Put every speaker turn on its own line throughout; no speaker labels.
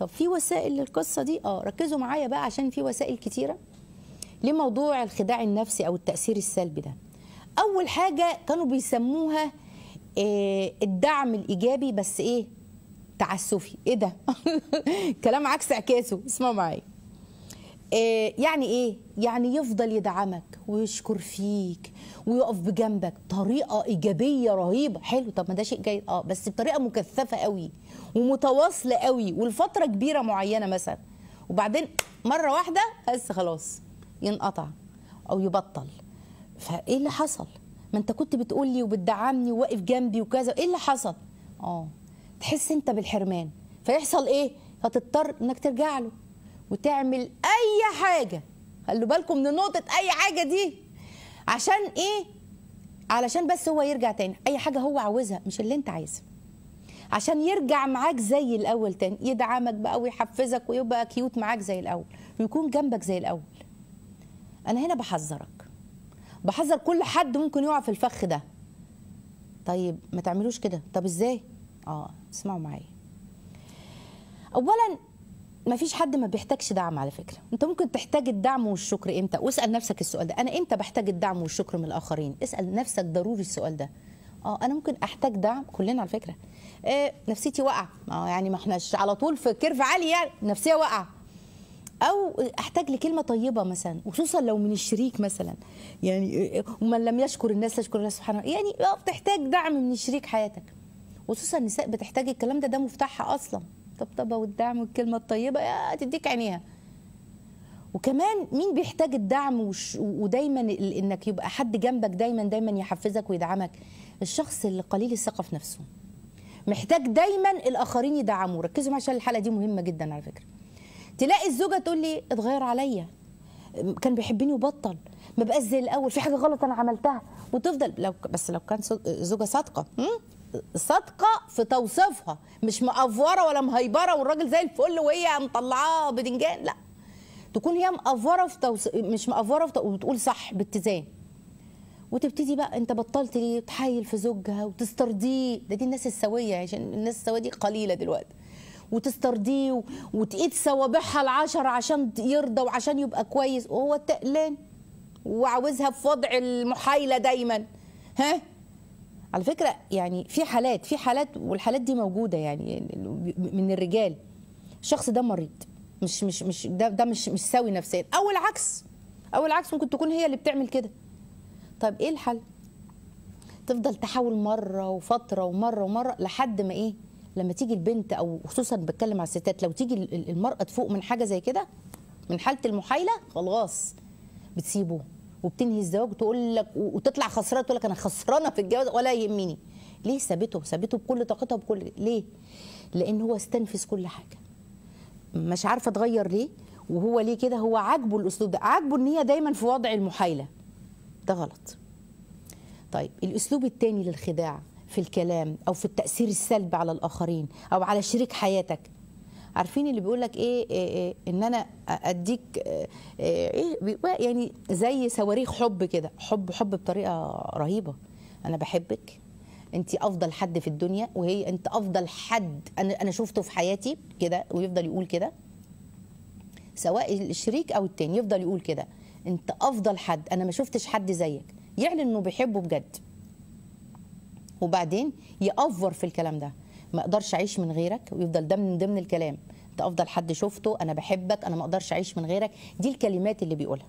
طب في وسائل للقصه دي اه ركزوا معايا بقى عشان في وسائل كتيره لموضوع الخداع النفسي او التاثير السلبي ده اول حاجه كانوا بيسموها آه الدعم الايجابي بس ايه تعسفي ايه ده كلام عكس عكاسه اسمعوا معايا آه يعني ايه يعني يفضل يدعمك ويشكر فيك ويقف بجنبك طريقه ايجابيه رهيبه حلو طب ما ده شيء جيد اه بس بطريقه مكثفه قوي ومتواصله قوي ولفتره كبيره معينه مثلا وبعدين مره واحده بس خلاص ينقطع او يبطل فايه اللي حصل ما انت كنت بتقول لي وبتدعمني وواقف جنبي وكذا ايه اللي حصل اه تحس انت بالحرمان فيحصل ايه فتضطر انك ترجع له وتعمل اي حاجه خلوا بالكم من نقطه اي حاجه دي عشان ايه علشان بس هو يرجع تاني اي حاجه هو عاوزها مش اللي انت عايزها عشان يرجع معاك زي الاول تاني يدعمك بقى ويحفزك ويبقى كيوت معاك زي الاول ويكون جنبك زي الاول انا هنا بحذرك بحذر كل حد ممكن يقع في الفخ ده طيب ما تعملوش كده طب ازاي اه اسمعوا معايا اولا ما فيش حد ما بيحتاجش دعم على فكره انت ممكن تحتاج الدعم والشكر امتى واسال نفسك السؤال ده انا امتى بحتاج الدعم والشكر من الاخرين اسال نفسك ضروري السؤال ده اه انا ممكن احتاج دعم كلنا على فكره آه نفسيتي واقعه اه يعني ما احناش على طول في كيرف عالي يعني نفسيه واقعه او احتاج لكلمه طيبه مثلا وخصوصا لو من الشريك مثلا يعني ومن لم يشكر الناس يشكر الله سبحانه يعني بتحتاج دعم من شريك حياتك وخصوصا النساء بتحتاج الكلام ده ده مفتاحها اصلا الطبطبه والدعم والكلمه الطيبه يا تديك عينيها وكمان مين بيحتاج الدعم وش ودايما انك يبقى حد جنبك دايما دايما يحفزك ويدعمك الشخص اللي قليل الثقه في نفسه محتاج دايما الاخرين يدعموه ركزوا معايا عشان الحلقه دي مهمه جدا على فكره تلاقي الزوجه تقول لي اتغير عليا كان بيحبني وبطل ما بقاش زي الاول في حاجه غلط انا عملتها وتفضل لو بس لو كان زوجه صادقه صادقه في توصيفها مش مقفوره ولا مهيبره والراجل زي الفل وهي مطلعاه بدنجان لا تكون هي مقفوره في توص... مش مقفوره في... وتقول صح باتزان وتبتدي بقى انت بطلت ليه تحايل في زوجها وتسترضيه ده دي الناس السويه عشان الناس السويه دي قليله دلوقتي وتسترضيه و... وتقيد صوابعها العشرة عشان يرضى وعشان يبقى كويس وهو تقلان وعاوزها في وضع المحايله دايما ها على فكره يعني في حالات في حالات والحالات دي موجوده يعني من الرجال الشخص ده مريض مش مش مش ده ده مش مش سوي نفسيا او العكس او العكس ممكن تكون هي اللي بتعمل كده طيب ايه الحل تفضل تحاول مره وفتره ومره ومره لحد ما ايه لما تيجي البنت او خصوصا بتكلم على الستات لو تيجي المراه تفوق من حاجه زي كده من حاله المحايله خلاص بتسيبه وبتنهي الزواج وتقول لك وتطلع خسرانه تقول لك انا خسرانه في الجواز ولا يهمني ليه سابته سابته بكل طاقتها بكل ليه لان هو استنفذ كل حاجه مش عارفه اتغير ليه وهو ليه كده هو عاجبه الاسلوب ده عاجبه ان هي دايما في وضع المحايله ده غلط طيب الاسلوب الثاني للخداع في الكلام او في التاثير السلبي على الاخرين او على شريك حياتك عارفين اللي بيقول لك إيه, إيه, ايه ان انا اديك ايه, إيه يعني زي صواريخ حب كده حب حب بطريقه رهيبه انا بحبك انت افضل حد في الدنيا وهي انت افضل حد انا انا شفته في حياتي كده ويفضل يقول كده سواء الشريك او التاني يفضل يقول كده انت افضل حد انا ما شفتش حد زيك يعلن انه بيحبه بجد وبعدين يأفور في الكلام ده ما اقدرش اعيش من غيرك ويفضل ده من ضمن الكلام انت افضل حد شفته انا بحبك انا ما اقدرش اعيش من غيرك دي الكلمات اللي بيقولها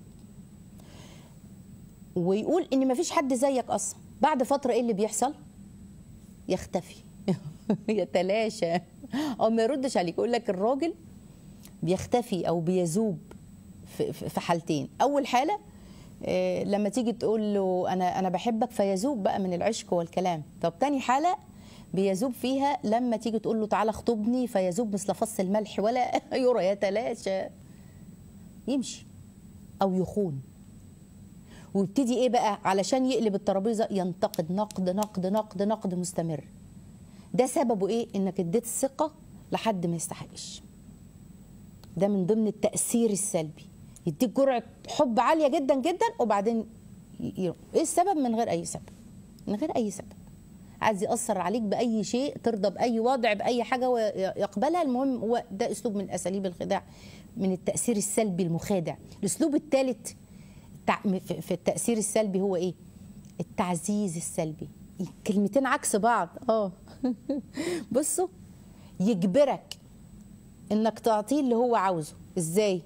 ويقول ان ما فيش حد زيك اصلا بعد فتره ايه اللي بيحصل يختفي يتلاشى او ما يردش عليك يقول لك الراجل بيختفي او بيذوب في حالتين اول حاله إيه لما تيجي تقول له انا انا بحبك فيذوب بقى من العشق والكلام طب تاني حاله بيذوب فيها لما تيجي تقول له تعالى اخطبني فيذوب مثل فص الملح ولا يرى يتلاشى يمشي او يخون ويبتدي ايه بقى علشان يقلب الترابيزه ينتقد نقد نقد نقد نقد مستمر ده سببه ايه انك اديت الثقه لحد ما يستحقش ده من ضمن التاثير السلبي يديك جرعه حب عاليه جدا جدا وبعدين ي... ايه السبب من غير اي سبب من غير اي سبب عايز ياثر عليك باي شيء ترضى باي وضع باي حاجه ويقبلها المهم هو ده اسلوب من اساليب الخداع من التاثير السلبي المخادع الاسلوب الثالث في التاثير السلبي هو ايه التعزيز السلبي كلمتين عكس بعض اه بصوا يجبرك انك تعطيه اللي هو عاوزه ازاي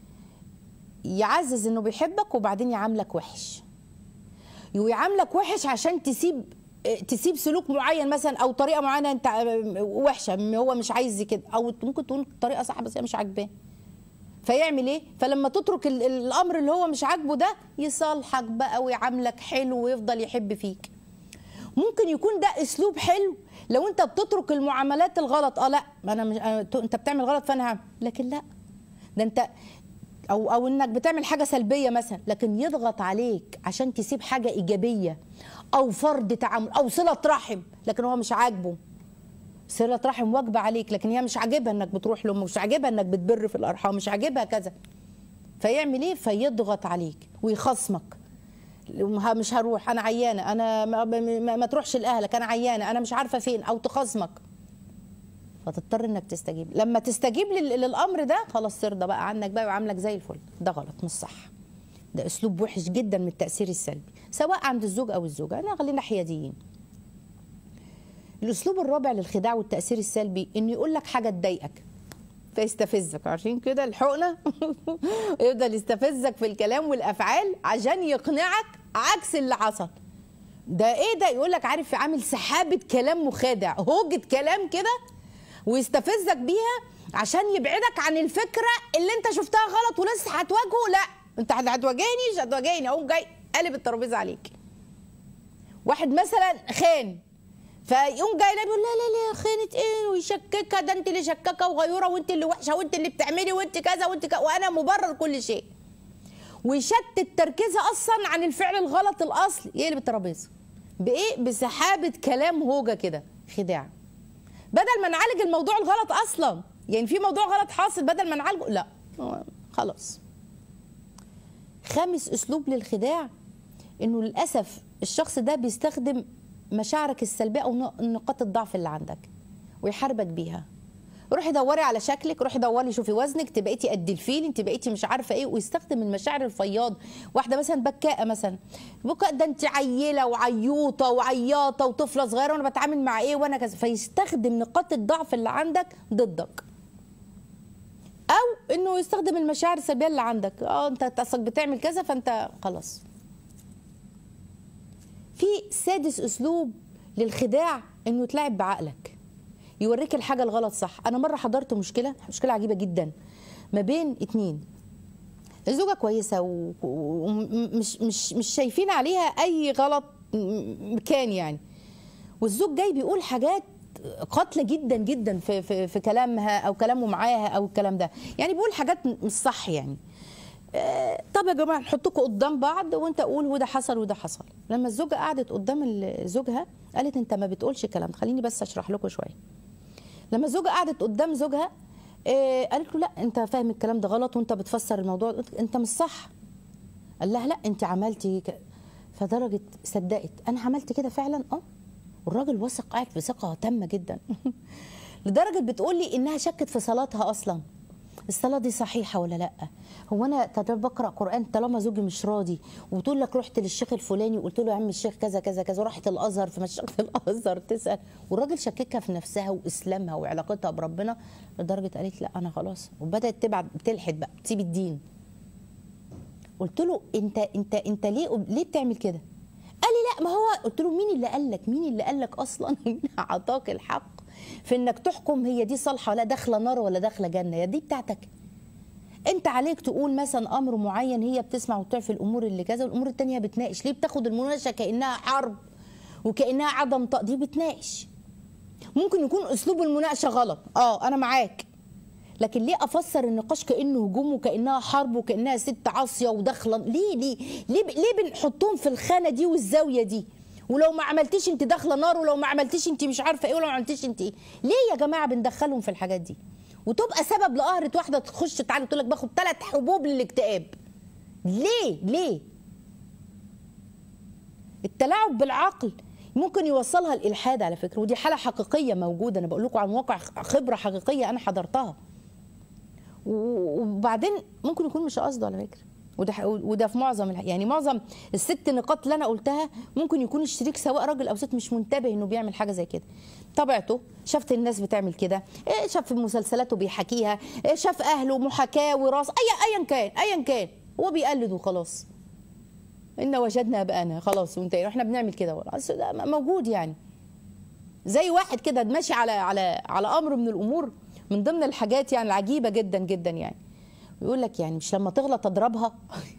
يعزز انه بيحبك وبعدين يعاملك وحش ويعاملك وحش عشان تسيب تسيب سلوك معين مثلا او طريقه معينه انت وحشه هو مش عايز كده او ممكن تكون طريقه صح بس هي مش عاجباه فيعمل ايه فلما تترك الامر اللي هو مش عاجبه ده يصالحك بقى ويعاملك حلو ويفضل يحب فيك ممكن يكون ده اسلوب حلو لو انت بتترك المعاملات الغلط اه لا انا مش انت بتعمل غلط فانا هعمل لكن لا ده انت او او انك بتعمل حاجه سلبيه مثلا لكن يضغط عليك عشان تسيب حاجه ايجابيه او فرض تعامل او صله رحم لكن هو مش عاجبه صله رحم واجبه عليك لكن هي مش عاجبها انك بتروح له مش عاجبها انك بتبر في الارحام مش عاجبها كذا فيعمل ايه فيضغط عليك ويخصمك مش هروح انا عيانه انا ما, ما, ما تروحش لاهلك انا عيانه انا مش عارفه فين او تخصمك فتضطر انك تستجيب لما تستجيب للامر ده خلاص ترضى بقى عنك بقى وعاملك زي الفل ده غلط مش صح ده اسلوب وحش جدا من التاثير السلبي سواء عند الزوج او الزوجه انا خلينا حياديين الاسلوب الرابع للخداع والتاثير السلبي انه يقول لك حاجه تضايقك فيستفزك عارفين كده الحقنه يفضل يستفزك في الكلام والافعال عشان يقنعك عكس اللي حصل ده ايه ده يقول لك عارف عامل سحابه كلام مخادع هوجه كلام كده ويستفزك بيها عشان يبعدك عن الفكره اللي انت شفتها غلط ولسه هتواجهه لا انت هتواجهني مش هتواجهني اقوم جاي قلب الترابيزه عليك واحد مثلا خان فيقوم جاي يقول لا لا لا خانت ايه ويشككها ده انت اللي شكاكه وغيوره وانت اللي وحشه وانت اللي بتعملي وانت كذا وانت كذا وانا مبرر كل شيء ويشتت تركيزها اصلا عن الفعل الغلط الاصلي يقلب الترابيزه بايه بسحابه كلام هوجه كده خداع بدل ما نعالج الموضوع الغلط اصلا يعني في موضوع غلط حاصل بدل ما نعالجه لا خلاص خامس اسلوب للخداع انه للاسف الشخص ده بيستخدم مشاعرك السلبيه او نقاط الضعف اللي عندك ويحاربك بيها روحي دوري على شكلك روحي دوري شوفي وزنك انت بقيتي قد الفيل انت بقيتي مش عارفه ايه ويستخدم المشاعر الفياض واحده مثلا بكاءه مثلا بكاء ده انت عيله وعيوطه وعياطه وطفله صغيره وانا بتعامل مع ايه وانا كذا فيستخدم نقاط الضعف اللي عندك ضدك او انه يستخدم المشاعر السلبيه اللي عندك اه انت اصلك بتعمل كذا فانت خلاص في سادس اسلوب للخداع انه يتلعب بعقلك يوريك الحاجه الغلط صح انا مره حضرت مشكله مشكله عجيبه جدا ما بين اتنين الزوجه كويسه ومش مش مش شايفين عليها اي غلط كان يعني والزوج جاي بيقول حاجات قاتله جدا جدا في في, في كلامها او كلامه معاها او الكلام ده يعني بيقول حاجات مش صح يعني طب يا جماعه نحطكم قدام بعض وانت قول وده حصل وده حصل لما الزوجه قعدت قدام زوجها قالت انت ما بتقولش كلام خليني بس اشرح لكم شويه لما الزوجه قعدت قدام زوجها إيه قالت له لا انت فاهم الكلام ده غلط وانت بتفسر الموضوع انت مش صح قال لها لا انت عملتي ك... فدرجه صدقت انا عملت كده فعلا اه والراجل واثق قاعد بثقه تامه جدا لدرجه بتقول لي انها شكت في صلاتها اصلا الصلاه دي صحيحه ولا لا هو انا بقرا قران طالما زوجي مش راضي وبتقول لك رحت للشيخ الفلاني وقلت له يا عم الشيخ كذا كذا كذا وراحت الازهر في مشيخه الازهر تسال والراجل شككها في نفسها واسلامها وعلاقتها بربنا لدرجه قالت لا انا خلاص وبدات تبعد تلحد بقى تسيب الدين قلت له انت انت انت ليه ليه بتعمل كده قال لي لا ما هو قلت له مين اللي قال لك مين اللي قال لك اصلا اعطاك الحق في انك تحكم هي دي صالحه ولا داخله نار ولا داخله جنه يا دي بتاعتك انت عليك تقول مثلا امر معين هي بتسمع وتطيع في الامور اللي كذا والامور التانية بتناقش ليه بتاخد المناقشه كانها حرب وكانها عدم تقدير بتناقش ممكن يكون اسلوب المناقشه غلط اه انا معاك لكن ليه افسر النقاش كانه هجوم وكانها حرب وكانها ست عاصيه وداخله ليه ليه ليه ليه بنحطهم في الخانه دي والزاويه دي ولو ما عملتيش انت داخله نار ولو ما عملتيش انت مش عارفه ايه ولو ما عملتيش انت ايه ليه يا جماعه بندخلهم في الحاجات دي وتبقى سبب لقهرة واحده تخش تعالى تقول لك باخد ثلاث حبوب للاكتئاب ليه ليه التلاعب بالعقل ممكن يوصلها الالحاد على فكره ودي حاله حقيقيه موجوده انا بقول لكم عن واقع خبره حقيقيه انا حضرتها و- وبعدين ممكن يكون مش قصده على فكره وده ح- وده في معظم الح- يعني معظم الست نقاط اللي انا قلتها ممكن يكون الشريك سواء راجل او ست مش منتبه انه بيعمل حاجه زي كده طبيعته شافت الناس بتعمل كده إيه شاف في مسلسلاته بيحكيها إيه شاف اهله محاكاه وراث اي ايا كان ايا كان هو بيقلد وخلاص ان وجدنا ابانا خلاص وانتهينا احنا بنعمل كده أصل ده موجود يعني زي واحد كده ماشي على على على امر من الامور من ضمن الحاجات يعني العجيبه جدا جدا يعني يقول لك يعني مش لما تغلط اضربها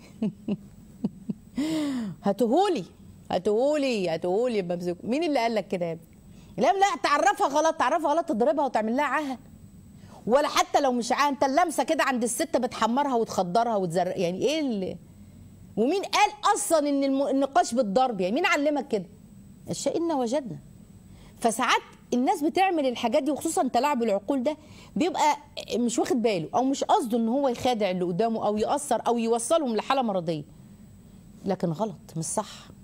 هاتهولي هاتهولي هاتهولي بمسك مين اللي قال لك كده يا ابني لا لا تعرفها غلط تعرفها غلط تضربها وتعمل لها عاهه ولا حتى لو مش عاهه انت اللمسه كده عند الست بتحمرها وتخدرها وتزرق يعني ايه اللي ومين قال اصلا ان الم- النقاش بالضرب يعني مين علمك كده الشيء إنا وجدنا فساعات الناس بتعمل الحاجات دي وخصوصا تلاعب العقول ده بيبقى مش واخد باله او مش قصده ان هو يخادع اللي قدامه او ياثر او يوصلهم لحاله مرضيه لكن غلط مش صح